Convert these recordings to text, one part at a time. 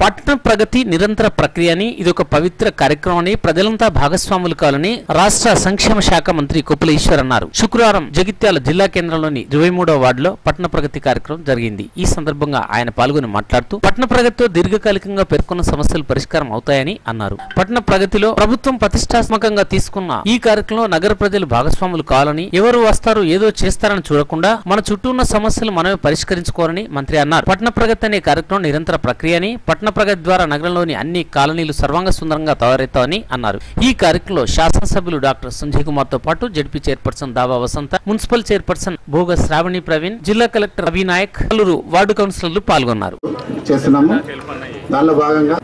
పట్టణ ప్రగతి నిరంతర ప్రక్రియ అని ఇది ఒక పవిత్ర కార్యక్రమం అని ప్రజలంతా భాగస్వాములు కావాలని రాష్ట్ర సంక్షేమ శాఖ మంత్రి కొప్పుల ఈశ్వర్ అన్నారు శుక్రవారం జగిత్యాల జిల్లా కేంద్రంలోని ఇరవై మూడవ వార్డులో పట్టణ ప్రగతి కార్యక్రమం జరిగింది ఈ సందర్భంగా ఆయన పాల్గొని మాట్లాడుతూ పట్టణ ప్రగతితో దీర్ఘకాలికంగా పేర్కొన్న సమస్యలు పరిష్కారం అవుతాయని అన్నారు పట్టణ ప్రగతిలో ప్రభుత్వం ప్రతిష్టాత్మకంగా తీసుకున్న ఈ కార్యక్రమంలో నగర ప్రజలు భాగస్వాములు కావాలని ఎవరు వస్తారు ఏదో చేస్తారని చూడకుండా మన చుట్టూ ఉన్న సమస్యలు మనమే పరిష్కరించుకోవాలని మంత్రి అన్నారు పట్టణ ప్రగతి అనే కార్యక్రమం నిరంతర ప్రక్రియ అని పట్టణ ప్రగతి ద్వారా నగరంలోని అన్ని కాలనీలు సర్వాంగ సుందరంగా తయారవుతాయని అన్నారు ఈ కార్యక్రమంలో శాసనసభ్యులు డాక్టర్ సంజయ్ కుమార్ తో పాటు జడ్పీ చైర్పర్సన్ దావా వసంత మున్సిపల్ చైర్పర్సన్ భోగ శ్రావణి ప్రవీణ్ జిల్లా కలెక్టర్ రవి నాయక్ పలువురు వార్డు కౌన్సిలర్లు పాల్గొన్నారు చేస్తున్నాము దానిలో భాగంగా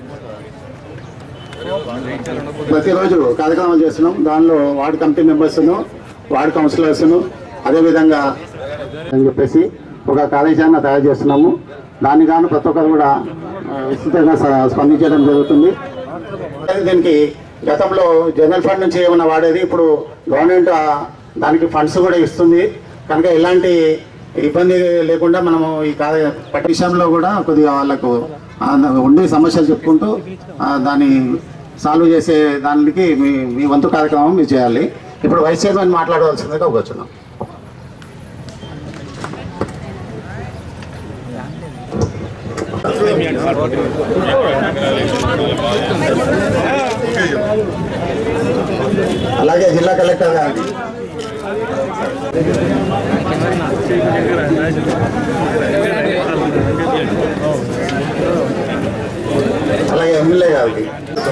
ప్రతిరోజు కార్యక్రమాలు చేస్తున్నాం దానిలో వార్డు కమిటీ మెంబర్స్ను వార్డు కౌన్సిలర్స్ను అదేవిధంగా అని చెప్పేసి ఒక కార్యాచరణ తయారు చేస్తున్నాము దాన్ని గాను ప్రతి ఒక్కరు కూడా ఆ, విస్తృతంగా స- స్పందించడం జరుగుతుంది దీనికి గతంలో జనరల్ ఫండ్ నుంచి ఏమైనా వాడేది ఇప్పుడు గవర్నమెంట్ ఆ, దానికి ఫండ్స్ కూడా ఇస్తుంది కనుక ఎలాంటి ఇబ్బంది లేకుండా మనము ఈ కార్య పట్ట విషయంలో కూడా కొద్దిగా వాళ్ళకు ఆ, ఉండి సమస్యలు చెప్పుకుంటూ ఆ, దాన్ని సాల్వ్ చేసే దానికి మీ మీ వంతు కార్యక్రమం మీరు చేయాలి ఇప్పుడు వైస్ చైర్మన్ మాట్లాడవలసిందిగా కూర్చున్నాం అలాగే జిల్లా కలెక్టర్ గారికి అలాగే ఎమ్మెల్యే గారికి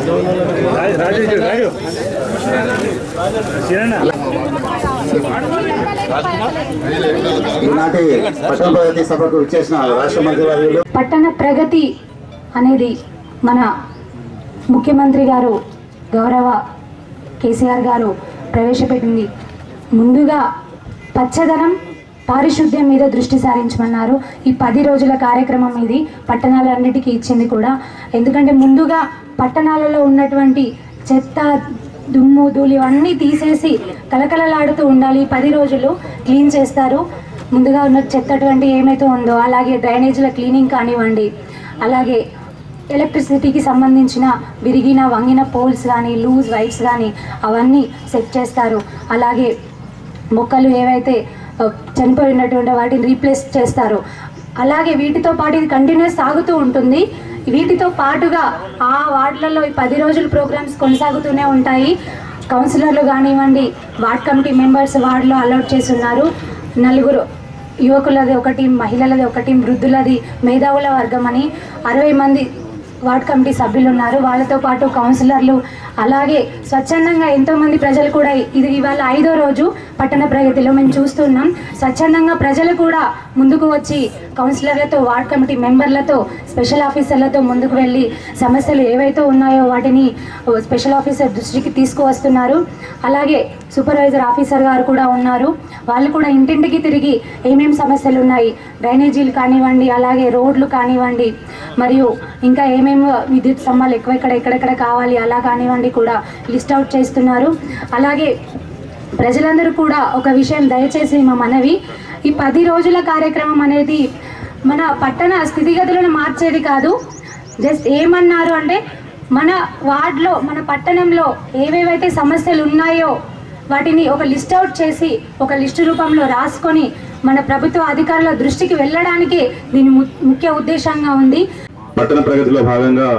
ఈనాటి పట్టణ ప్రగతి సభకు ఇచ్చేసిన రాష్ట్ర మంత్రి వర్యులు పట్టణ ప్రగతి అనేది మన ముఖ్యమంత్రి గారు గౌరవ కేసీఆర్ గారు ప్రవేశపెట్టింది ముందుగా పచ్చదనం పారిశుద్ధ్యం మీద దృష్టి సారించమన్నారు ఈ పది రోజుల కార్యక్రమం ఇది పట్టణాలన్నిటికీ ఇచ్చింది కూడా ఎందుకంటే ముందుగా పట్టణాలలో ఉన్నటువంటి చెత్త దుమ్ము ధూళి ఇవన్నీ తీసేసి కలకలలాడుతూ ఉండాలి ఈ పది రోజులు క్లీన్ చేస్తారు ముందుగా ఉన్న చెత్త అటువంటి ఏమైతే ఉందో అలాగే డ్రైనేజీల క్లీనింగ్ కానివ్వండి అలాగే ఎలక్ట్రిసిటీకి సంబంధించిన విరిగిన వంగిన పోల్స్ కానీ లూజ్ వైర్స్ కానీ అవన్నీ సెట్ చేస్తారు అలాగే మొక్కలు ఏవైతే ఆ, చనిపోయినటువంటి వాటిని రీప్లేస్ చేస్తారు అలాగే వీటితో పాటు ఇది కంటిన్యూస్ సాగుతూ ఉంటుంది వీటితో పాటుగా ఆ వార్డులలో ఈ పది రోజుల ప్రోగ్రామ్స్ కొనసాగుతూనే ఉంటాయి కౌన్సిలర్లు కానివ్వండి వార్డ్ కమిటీ మెంబర్స్ వార్డులో అలౌట్ చేసి ఉన్నారు నలుగురు యువకులది ఒక టీం మహిళలది ఒక టీం వృద్ధులది మేధావుల వర్గం అని అరవై మంది వార్డ్ కమిటీ సభ్యులు ఉన్నారు వాళ్ళతో పాటు కౌన్సిలర్లు అలాగే స్వచ్ఛందంగా ఎంతోమంది ప్రజలు కూడా ఇది ఇవాళ ఐదో రోజు పట్టణ ప్రగతిలో మేము చూస్తున్నాం స్వచ్ఛందంగా ప్రజలు కూడా ముందుకు వచ్చి కౌన్సిలర్లతో వార్డ్ కమిటీ మెంబర్లతో స్పెషల్ ఆఫీసర్లతో ముందుకు వెళ్ళి సమస్యలు ఏవైతే ఉన్నాయో వాటిని ఓ, స్పెషల్ ఆఫీసర్ దృష్టికి తీసుకువస్తున్నారు అలాగే సూపర్వైజర్ ఆఫీసర్ గారు కూడా ఉన్నారు వాళ్ళు కూడా ఇంటింటికి తిరిగి ఏమేం సమస్యలు ఉన్నాయి డ్రైనేజీలు కానివ్వండి అలాగే రోడ్లు కానివ్వండి మరియు ఇంకా ఏమేమి విద్యుత్ స్తంభాలు ఎక్కువ ఇక్కడ ఎక్కడెక్కడ కావాలి అలా కానివ్వండి కూడా లిస్ట్ అవుట్ చేస్తున్నారు అలాగే ప్రజలందరూ కూడా ఒక విషయం దయచేసి మా మనవి ఈ పది రోజుల కార్యక్రమం అనేది మన పట్టణ స్థితిగతులను మార్చేది కాదు జస్ట్ ఏమన్నారు అంటే మన వార్డ్లో మన పట్టణంలో ఏవేవైతే సమస్యలు ఉన్నాయో వాటిని ఒక లిస్ట్ అవుట్ చేసి ఒక లిస్టు రూపంలో రాసుకొని మన ప్రభుత్వ అధికారుల దృష్టికి వెళ్ళడానికి దీని ము- ముఖ్య ఉద్దేశంగా ఉంది పట్టణ ప్రగతిలో భాగంగా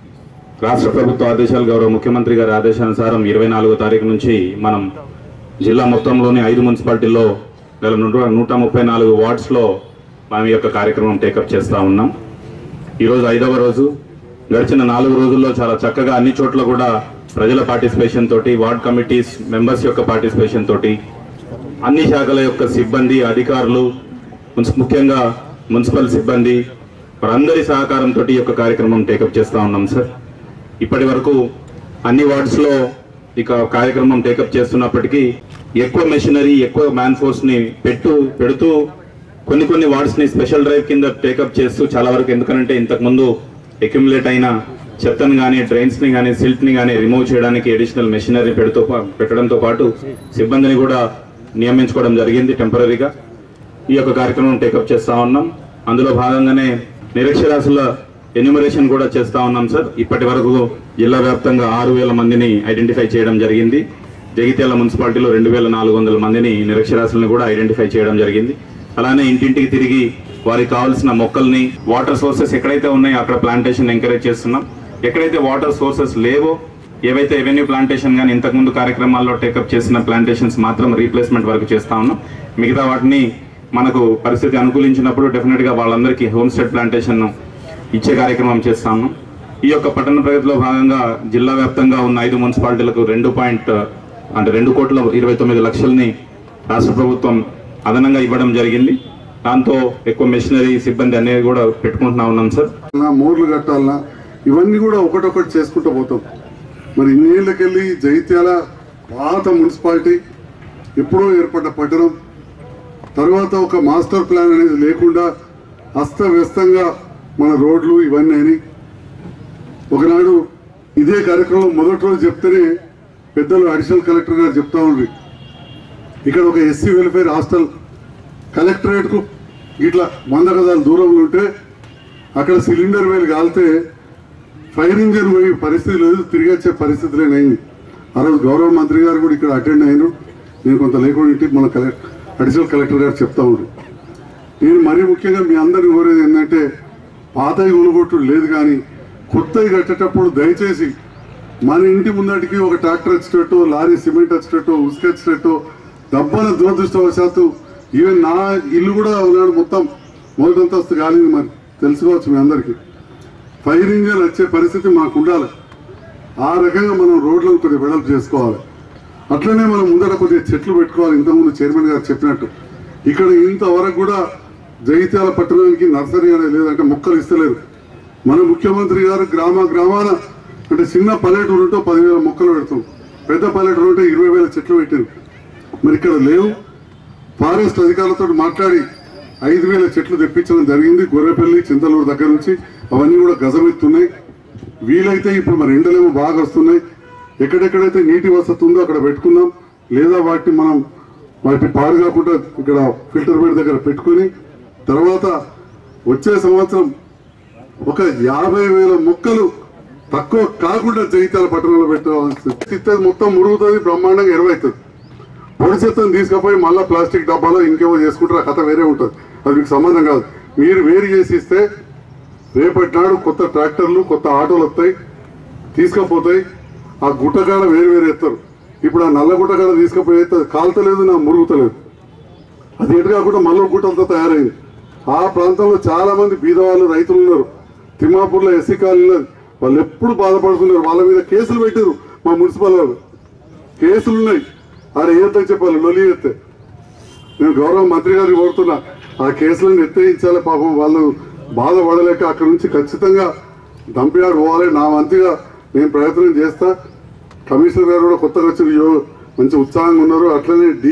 రాష్ట్ర ప్రభుత్వ ఆదేశాలు గౌరవ ముఖ్యమంత్రి గారి ఆదేశానుసారం ఇరవై నాలుగో తారీఖు నుంచి మనం జిల్లా మొత్తంలోని ఐదు మున్సిపాలిటీల్లో గల నూట నూట ముప్పై నాలుగు వార్డ్స్లో మనం ఈ యొక్క కార్యక్రమం టేకప్ చేస్తూ ఉన్నాం ఈరోజు ఐదవ రోజు గడిచిన నాలుగు రోజుల్లో చాలా చక్కగా అన్ని చోట్ల కూడా ప్రజల పార్టిసిపేషన్ తోటి వార్డ్ కమిటీస్ మెంబర్స్ యొక్క పార్టిసిపేషన్ తోటి అన్ని శాఖల యొక్క సిబ్బంది అధికారులు మున్సి- ముఖ్యంగా మున్సిపల్ సిబ్బంది వారందరి సహకారంతో ఈ యొక్క కార్యక్రమం టేకప్ చేస్తూ ఉన్నాం సార్ ఇప్పటి వరకు అన్ని వార్డ్స్లో ఇక కార్యక్రమం టేకప్ చేస్తున్నప్పటికీ ఎక్కువ మెషినరీ ఎక్కువ మ్యాన్ ఫోర్స్ని పెట్టు పెడుతూ కొన్ని కొన్ని వార్డ్స్ని స్పెషల్ డ్రైవ్ కింద టేకప్ చేస్తూ చాలా వరకు ఎందుకంటే ఇంతకుముందు అక్యుములేట్ అయిన చెత్తను కానీ డ్రైన్స్ని కానీ సిల్ట్ని కానీ రిమూవ్ చేయడానికి అడిషనల్ మెషినరీ పెడుతూ పెట్టడంతో పాటు సిబ్బందిని కూడా నియమించుకోవడం జరిగింది టెంపరీగా ఈ యొక్క కార్యక్రమం టేకప్ చేస్తా ఉన్నాం అందులో భాగంగానే నిరక్షరాస్యుల ఎన్యూమరేషన్ కూడా చేస్తా ఉన్నాం సార్ ఇప్పటి వరకు జిల్లా వ్యాప్తంగా ఆరు వేల మందిని ఐడెంటిఫై చేయడం జరిగింది జగిత్యాల మున్సిపాలిటీలో రెండు వేల నాలుగు వందల మందిని నిరక్షరాస్యులను కూడా ఐడెంటిఫై చేయడం జరిగింది అలానే ఇంటింటికి తిరిగి వారికి కావాల్సిన మొక్కల్ని వాటర్ సోర్సెస్ ఎక్కడైతే ఉన్నాయో అక్కడ ప్లాంటేషన్ ఎంకరేజ్ చేస్తున్నాం ఎక్కడైతే వాటర్ సోర్సెస్ లేవో ఏవైతే ఎవెన్యూ ప్లాంటేషన్ కానీ ఇంతకుముందు కార్యక్రమాల్లో టేకప్ చేసిన ప్లాంటేషన్స్ మాత్రం రీప్లేస్మెంట్ వరకు చేస్తా ఉన్నాం మిగతా వాటిని మనకు పరిస్థితి అనుకూలించినప్పుడు డెఫినెట్గా వాళ్ళందరికీ హోమ్ స్టేట్ ప్లాంటేషన్ ఇచ్చే కార్యక్రమం చేస్తా ఉన్నాం ఈ యొక్క పట్టణ ప్రగతిలో భాగంగా జిల్లా వ్యాప్తంగా ఉన్న ఐదు మున్సిపాలిటీలకు రెండు పాయింట్ అంటే రెండు కోట్ల ఇరవై తొమ్మిది లక్షల్ని రాష్ట్ర ప్రభుత్వం అదనంగా ఇవ్వడం జరిగింది దాంతో ఎక్కువ మెషినరీ సిబ్బంది అనేది కూడా పెట్టుకుంటున్నా ఉన్నాం సార్ నా మోర్లు కట్టాలనా ఇవన్నీ కూడా ఒకటొకటి చేసుకుంటూ పోతాం మరి ఇన్నేళ్ళకెళ్ళి జైత్యాల పాత మున్సిపాలిటీ ఎప్పుడో ఏర్పడ్డ పట్టణం తర్వాత ఒక మాస్టర్ ప్లాన్ అనేది లేకుండా అస్తవ్యస్తంగా మన రోడ్లు ఇవన్నీ అయినాయి ఒకనాడు ఇదే కార్యక్రమం మొదటి రోజు చెప్తేనే పెద్దలు అడిషనల్ కలెక్టర్ గారు చెప్తా ఉండ్రి ఇక్కడ ఒక ఎస్సీ వెల్ఫేర్ హాస్టల్ కలెక్టరేట్కు ఇట్లా వంద గజాల దూరంలో ఉంటే అక్కడ సిలిండర్ వేలు కాలితే ఫైర్ ఇంజన్ పోయి పరిస్థితి లేదు తిరిగి వచ్చే పరిస్థితి లేనైంది ఆ రోజు గౌరవ మంత్రి గారు కూడా ఇక్కడ అటెండ్ అయినారు నేను కొంత లేకుండా ఇంటికి మన కలెక్టర్ అడిషనల్ కలెక్టర్ గారు చెప్తా ఉండ్రి నేను మరీ ముఖ్యంగా మీ అందరిని కోరేది ఏంటంటే పాతవి కొనుగొట్టుడు లేదు కానీ కొత్తవి కట్టేటప్పుడు దయచేసి మన ఇంటి ముందటికి ఒక ట్రాక్టర్ వచ్చేటట్టు లారీ సిమెంట్ వచ్చేటట్టు ఉసుక వచ్చేటట్టు దబ్బన దురదృష్టవశాత్తు ఈవెన్ నా ఇల్లు కూడా ఉన్నాడు మొత్తం మొదటి అంతస్తు కాలింది మరి తెలుసుకోవచ్చు మీ అందరికీ ఫైర్ ఇంజన్ వచ్చే పరిస్థితి మాకు ఉండాలి ఆ రకంగా మనం రోడ్లను కొద్దిగా వెడల్పు చేసుకోవాలి అట్లనే మనం ముందర కొద్దిగా చెట్లు పెట్టుకోవాలి ఇంతకుముందు చైర్మన్ గారు చెప్పినట్టు ఇక్కడ ఇంతవరకు కూడా జగిత్యాల పట్టణానికి నర్సరీ అనేది లేదంటే మొక్కలు ఇస్తలేరు మన ముఖ్యమంత్రి గారు గ్రామ గ్రామాన అంటే చిన్న పల్లెటూరు ఉంటే పదివేల మొక్కలు పెడతాం పెద్ద పల్లెటూరు ఉంటే ఇరవై వేల చెట్లు పెట్టారు మరి ఇక్కడ లేవు ఫారెస్ట్ అధికారులతో మాట్లాడి ఐదు వేల చెట్లు తెప్పించడం జరిగింది గొర్రెపల్లి చింతలూరు దగ్గర నుంచి అవన్నీ కూడా గజమెత్తున్నాయి వీలైతే ఇప్పుడు మరి ఎండలేమో బాగా వస్తున్నాయి ఎక్కడెక్కడైతే నీటి వసతి ఉందో అక్కడ పెట్టుకుందాం లేదా వాటిని మనం వాటిని పాడు కాకుండా ఇక్కడ ఫిల్టర్ బెడ్ దగ్గర పెట్టుకుని తర్వాత వచ్చే సంవత్సరం ఒక యాభై వేల మొక్కలు తక్కువ కాకుండా జగిత్యాల పట్టణంలో పెట్టాల్సి ఇత్తది మొత్తం మురుగుతుంది బ్రహ్మాండంగా ఎరువైతుంది పొడి చెత్తను తీసుకుపోయి మళ్ళీ ప్లాస్టిక్ డబ్బాలో ఇంకేమో చేసుకుంటారు ఆ కథ వేరే ఉంటుంది అది మీకు సంబంధం కాదు మీరు వేరు చేసి ఇస్తే రేపటి నాడు కొత్త ట్రాక్టర్లు కొత్త ఆటోలు వస్తాయి తీసుకుపోతాయి ఆ గుట్టకాడ వేరు వేరు ఎత్తారు ఇప్పుడు ఆ నల్ల గుట్టకాడ తీసుకుపోయి ఎత్తే కాలుతలేదు నా మురుగుతలేదు అది ఎటు కాకుండా మళ్ళీ గుట్టలతో తయారైంది ఆ ప్రాంతంలో చాలా మంది బీదవాళ్ళు రైతులు ఉన్నారు తిమ్మాపూర్లో ఎస్సీ కాలనీలో వాళ్ళు ఎప్పుడు బాధపడుతున్నారు వాళ్ళ మీద కేసులు పెట్టారు మా మున్సిపల్ వాళ్ళు కేసులు ఉన్నాయి ఆడ ఏదని చెప్పాలి లొలి ఎత్తే నేను గౌరవ మంత్రి గారికి కోరుతున్నా ఆ కేసులను ఎత్తేయించాలి పాపం వాళ్ళు బాధపడలేక అక్కడి నుంచి ఖచ్చితంగా దంపియాడు పోవాలి నా వంతుగా నేను ప్రయత్నం చేస్తా కమిషనర్ గారు కూడా కొత్తగా వచ్చిన యో మంచి ఉత్సాహంగా ఉన్నారు అట్లనే డి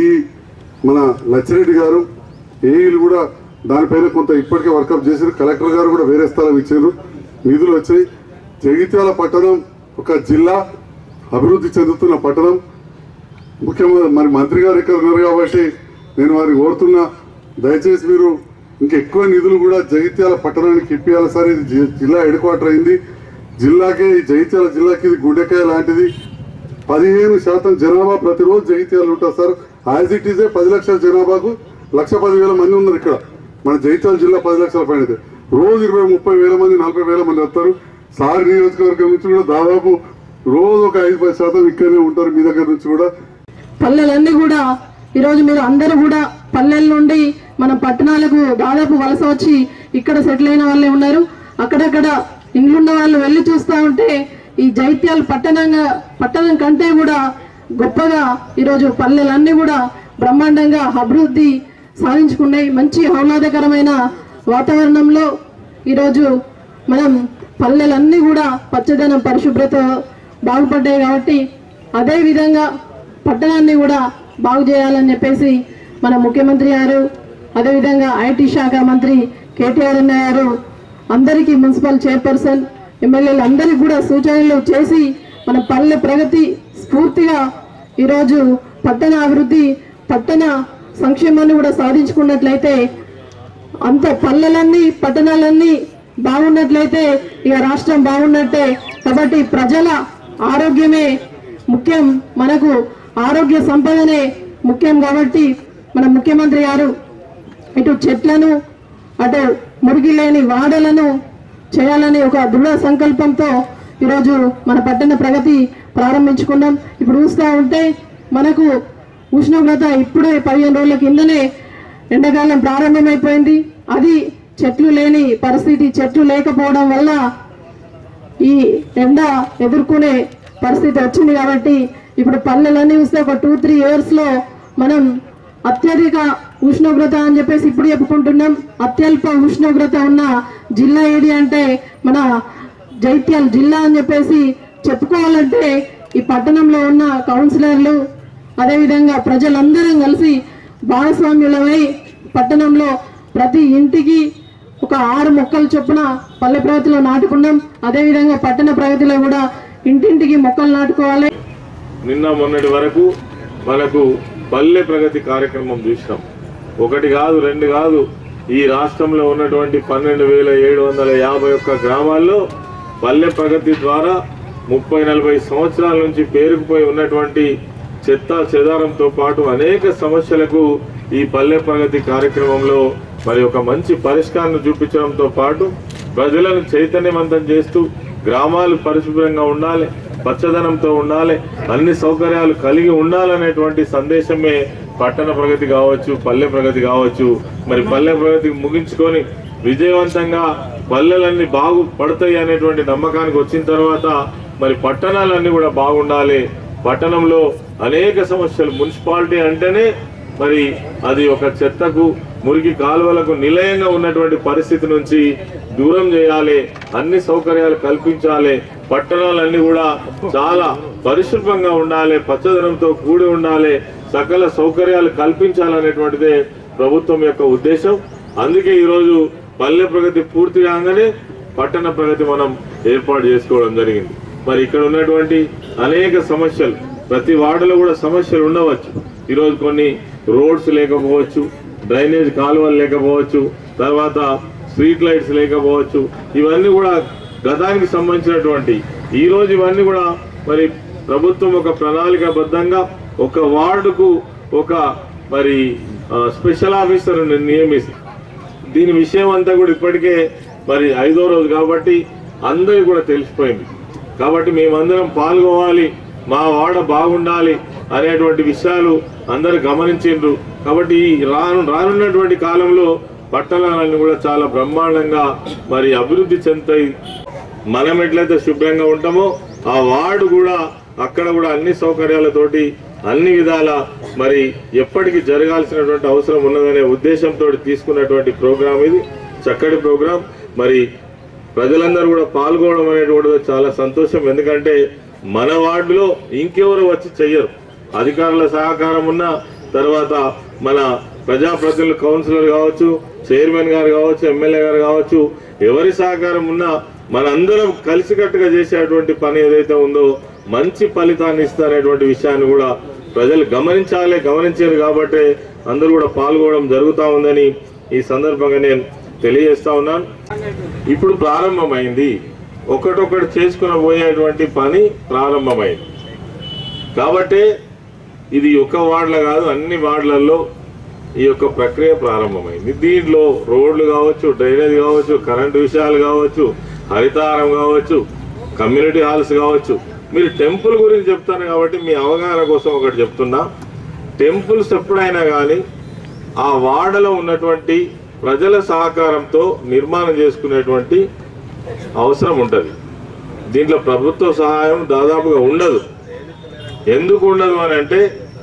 మన లచ్చిరెడ్డి గారు ఏఈలు కూడా దానిపైన కొంత ఇప్పటికే వర్కప్ చేశారు కలెక్టర్ గారు కూడా వేరే స్థలం ఇచ్చారు నిధులు వచ్చాయి జగిత్యాల పట్టణం ఒక జిల్లా అభివృద్ధి చెందుతున్న పట్టణం ముఖ్యమంత్రి మరి మంత్రి గారు ఇక్కడ ఉన్నారు కాబట్టి నేను వారిని కోరుతున్నా దయచేసి మీరు ఇంకా ఎక్కువ నిధులు కూడా జగిత్యాల పట్టణానికి ఇప్పియాలి సార్ ఇది జి- జిల్లా హెడ్ క్వార్టర్ అయింది జిల్లాకే ఈ జగిత్యాల జిల్లాకి ఇది గుండెకాయ లాంటిది పదిహేను శాతం జనాభా ప్రతిరోజు జగిత్యాలు ఉంటారు సార్ యాజ్ ఇట్ ఈజే పది లక్షల జనాభాకు లక్ష పదివేల మంది ఉన్నారు ఇక్కడ మన జగిత్యాల జిల్లా పది లక్షల పైన అయితే. రోజు ఇరవై ముప్పై వేల మంది నలభై వేల మంది వస్తారు సార్ నియోజకవర్గం నుంచి కూడా దాదాపు రోజు ఒక ఐదు పది శాతం ఇక్కడనే ఉంటారు మీ దగ్గర నుంచి కూడా పల్లెలన్నీ కూడా ఈరోజు మీరు అందరూ కూడా పల్లెల నుండి మన పట్టణాలకు దాదాపు వలస వచ్చి ఇక్కడ సెటిల్ అయిన వాళ్ళే ఉన్నారు అక్కడక్కడ ఇండ్లున్న వాళ్ళు వెళ్ళి చూస్తూ ఉంటే ఈ జైత్యాల పట్టణంగా పట్టణం కంటే కూడా గొప్పగా ఈరోజు పల్లెలన్నీ కూడా బ్రహ్మాండంగా అభివృద్ధి సాధించుకున్నాయి మంచి ఆహ్లాదకరమైన వాతావరణంలో ఈరోజు మనం పల్లెలన్నీ కూడా పచ్చదనం పరిశుభ్రత బాగుపడ్డాయి కాబట్టి అదే విధంగా పట్టణాన్ని కూడా బాగు చేయాలని చెప్పేసి మన ముఖ్యమంత్రి గారు అదేవిధంగా ఐటీ శాఖ మంత్రి కేటీఆర్ అన్న గారు అందరికీ మున్సిపల్ చైర్పర్సన్ ఎమ్మెల్యేలు అందరికీ కూడా సూచనలు చేసి మన పల్లె ప్రగతి స్ఫూర్తిగా ఈరోజు పట్టణ అభివృద్ధి పట్టణ సంక్షేమాన్ని కూడా సాధించుకున్నట్లయితే అంత పల్లెలన్నీ పట్టణాలన్నీ బాగున్నట్లయితే ఇక రాష్ట్రం బాగున్నట్టే కాబట్టి ప్రజల ఆరోగ్యమే ముఖ్యం మనకు ఆరోగ్య సంపదనే ముఖ్యం కాబట్టి మన ముఖ్యమంత్రి గారు ఇటు చెట్లను అటు మురికి లేని వాడలను చేయాలని ఒక దృఢ సంకల్పంతో ఈరోజు మన పట్టణ ప్రగతి ప్రారంభించుకున్నాం ఇప్పుడు చూస్తూ ఉంటే మనకు ఉష్ణోగ్రత ఇప్పుడే పదిహేను రోజుల కిందనే ఎండాకాలం ప్రారంభమైపోయింది అది చెట్లు లేని పరిస్థితి చెట్లు లేకపోవడం వల్ల ఈ ఎండ ఎదుర్కొనే పరిస్థితి వచ్చింది కాబట్టి ఇప్పుడు పల్లెలన్నీ చూస్తే ఒక టూ త్రీ ఇయర్స్ లో మనం అత్యధిక ఉష్ణోగ్రత అని చెప్పేసి ఇప్పుడు చెప్పుకుంటున్నాం అత్యల్ప ఉష్ణోగ్రత ఉన్న జిల్లా ఏది అంటే మన జైత్యాల జిల్లా అని చెప్పేసి చెప్పుకోవాలంటే ఈ పట్టణంలో ఉన్న కౌన్సిలర్లు అదేవిధంగా ప్రజలందరం కలిసి భాగస్వామ్యులమై పట్టణంలో ప్రతి ఇంటికి ఒక ఆరు మొక్కలు చొప్పున పల్లె ప్రగతిలో నాటుకున్నాం అదేవిధంగా పట్టణ ప్రగతిలో కూడా ఇంటింటికి మొక్కలు నాటుకోవాలి నిన్న మొన్నటి వరకు మనకు పల్లె ప్రగతి కార్యక్రమం చూసినాం ఒకటి కాదు రెండు కాదు ఈ రాష్ట్రంలో ఉన్నటువంటి పన్నెండు వేల ఏడు వందల యాభై ఒక్క గ్రామాల్లో పల్లె ప్రగతి ద్వారా ముప్పై నలభై సంవత్సరాల నుంచి పేరుకుపోయి ఉన్నటువంటి చెత్త చెదారంతో పాటు అనేక సమస్యలకు ఈ పల్లె ప్రగతి కార్యక్రమంలో మరి ఒక మంచి పరిష్కారం చూపించడంతో పాటు ప్రజలను చైతన్యవంతం చేస్తూ గ్రామాలు పరిశుభ్రంగా ఉండాలి పచ్చదనంతో ఉండాలి అన్ని సౌకర్యాలు కలిగి ఉండాలనేటువంటి సందేశమే పట్టణ ప్రగతి కావచ్చు పల్లె ప్రగతి కావచ్చు మరి పల్లె ప్రగతి ముగించుకొని విజయవంతంగా పల్లెలన్నీ బాగుపడతాయి అనేటువంటి నమ్మకానికి వచ్చిన తర్వాత మరి పట్టణాలన్నీ కూడా బాగుండాలి పట్టణంలో అనేక సమస్యలు మున్సిపాలిటీ అంటేనే మరి అది ఒక చెత్తకు మురికి కాలువలకు నిలయంగా ఉన్నటువంటి పరిస్థితి నుంచి దూరం చేయాలి అన్ని సౌకర్యాలు కల్పించాలి పట్టణాలన్నీ కూడా చాలా పరిశుభ్రంగా ఉండాలి పచ్చదనంతో కూడి ఉండాలి సకల సౌకర్యాలు కల్పించాలనేటువంటిదే ప్రభుత్వం యొక్క ఉద్దేశం అందుకే ఈరోజు పల్లె ప్రగతి పూర్తి కాగానే పట్టణ ప్రగతి మనం ఏర్పాటు చేసుకోవడం జరిగింది మరి ఇక్కడ ఉన్నటువంటి అనేక సమస్యలు ప్రతి వార్డులో కూడా సమస్యలు ఉండవచ్చు ఈరోజు కొన్ని రోడ్స్ లేకపోవచ్చు డ్రైనేజ్ కాలువలు లేకపోవచ్చు తర్వాత స్ట్రీట్ లైట్స్ లేకపోవచ్చు ఇవన్నీ కూడా గతానికి సంబంధించినటువంటి ఈ రోజు ఇవన్నీ కూడా మరి ప్రభుత్వం ఒక ప్రణాళికాబద్ధంగా ఒక వార్డుకు ఒక మరి ఆ, స్పెషల్ ఆఫీసర్ నియమిస్తుంది దీని విషయం అంతా కూడా ఇప్పటికే మరి ఐదో రోజు కాబట్టి అందరికి కూడా తెలిసిపోయింది కాబట్టి మేమందరం పాల్గొవాలి మా వాడ బాగుండాలి అనేటువంటి విషయాలు అందరు గమనించిండ్రు కాబట్టి ఈ రాను రానున్నటువంటి కాలంలో పట్టణాలన్నీ కూడా చాలా బ్రహ్మాండంగా మరి అభివృద్ధి చెందుతాయి మనం ఎట్లయితే శుభ్రంగా ఉంటామో ఆ వార్డు కూడా అక్కడ కూడా అన్ని సౌకర్యాలతోటి అన్ని విధాల మరి ఎప్పటికీ జరగాల్సినటువంటి అవసరం ఉన్నదనే ఉద్దేశంతో తీసుకున్నటువంటి ప్రోగ్రాం ఇది చక్కటి ప్రోగ్రాం మరి ప్రజలందరూ కూడా పాల్గొనడం అనేటువంటిది చాలా సంతోషం ఎందుకంటే మన వార్డులో ఇంకెవరు వచ్చి చెయ్యరు అధికారుల సహకారం ఉన్న తర్వాత మన ప్రజాప్రతినిధులు కౌన్సిలర్ కావచ్చు చైర్మన్ గారు కావచ్చు ఎమ్మెల్యే గారు కావచ్చు ఎవరి సహకారం ఉన్నా మనందరం కలిసికట్టుగా చేసేటువంటి పని ఏదైతే ఉందో మంచి ఫలితాన్ని ఇస్తారనేటువంటి విషయాన్ని కూడా ప్రజలు గమనించాలి గమనించారు కాబట్టి అందరూ కూడా పాల్గొనడం జరుగుతూ ఉందని ఈ సందర్భంగా నేను తెలియజేస్తా ఉన్నాను ఇప్పుడు ప్రారంభమైంది ఒకటొకటి చేసుకుని పోయేటువంటి పని ప్రారంభమైంది కాబట్టి ఇది ఒక వార్డులో కాదు అన్ని వార్డులలో ఈ యొక్క ప్రక్రియ ప్రారంభమైంది దీంట్లో రోడ్లు కావచ్చు డ్రైనేజ్ కావచ్చు కరెంటు విషయాలు కావచ్చు హరితారం కావచ్చు కమ్యూనిటీ హాల్స్ కావచ్చు మీరు టెంపుల్ గురించి చెప్తాను కాబట్టి మీ అవగాహన కోసం ఒకటి చెప్తున్నా టెంపుల్స్ ఎప్పుడైనా కానీ ఆ వాడలో ఉన్నటువంటి ప్రజల సహకారంతో నిర్మాణం చేసుకునేటువంటి అవసరం ఉంటుంది దీంట్లో ప్రభుత్వ సహాయం దాదాపుగా ఉండదు ఎందుకు ఉండదు అని అంటే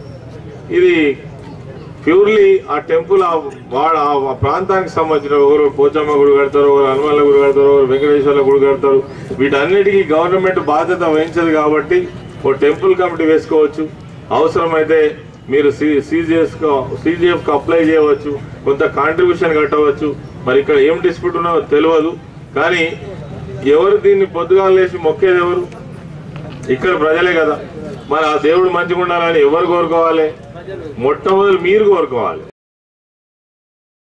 ఇది ప్యూర్లీ ఆ టెంపుల్ ఆ వాడ ఆ ప్రాంతానికి సంబంధించిన ఒకరు పోచమ్మ గుడి కడతారు ఒకరు హనుమాన్ల గుడి కడతారు ఒకరు వెంకటేశ్వర్ల గుడి కడతారు వీటన్నిటికీ గవర్నమెంట్ బాధ్యత వహించదు కాబట్టి ఓ టెంపుల్ కమిటీ వేసుకోవచ్చు అవసరమైతే మీరు సి సిజిఎస్ సిజిఎఫ్కి అప్లై చేయవచ్చు కొంత కాంట్రిబ్యూషన్ కట్టవచ్చు మరి ఇక్కడ ఏం డిస్ప్యూట్ ఉన్నదో తెలియదు కానీ ఎవరు దీన్ని పొద్దుగా లేచి మొక్కేది ఎవరు ఇక్కడ ప్రజలే కదా మరి ఆ దేవుడు మంచిగా ఉండాలని ఎవరు కోరుకోవాలి మొట్టమొదటి మీరు కోరుకోవాలి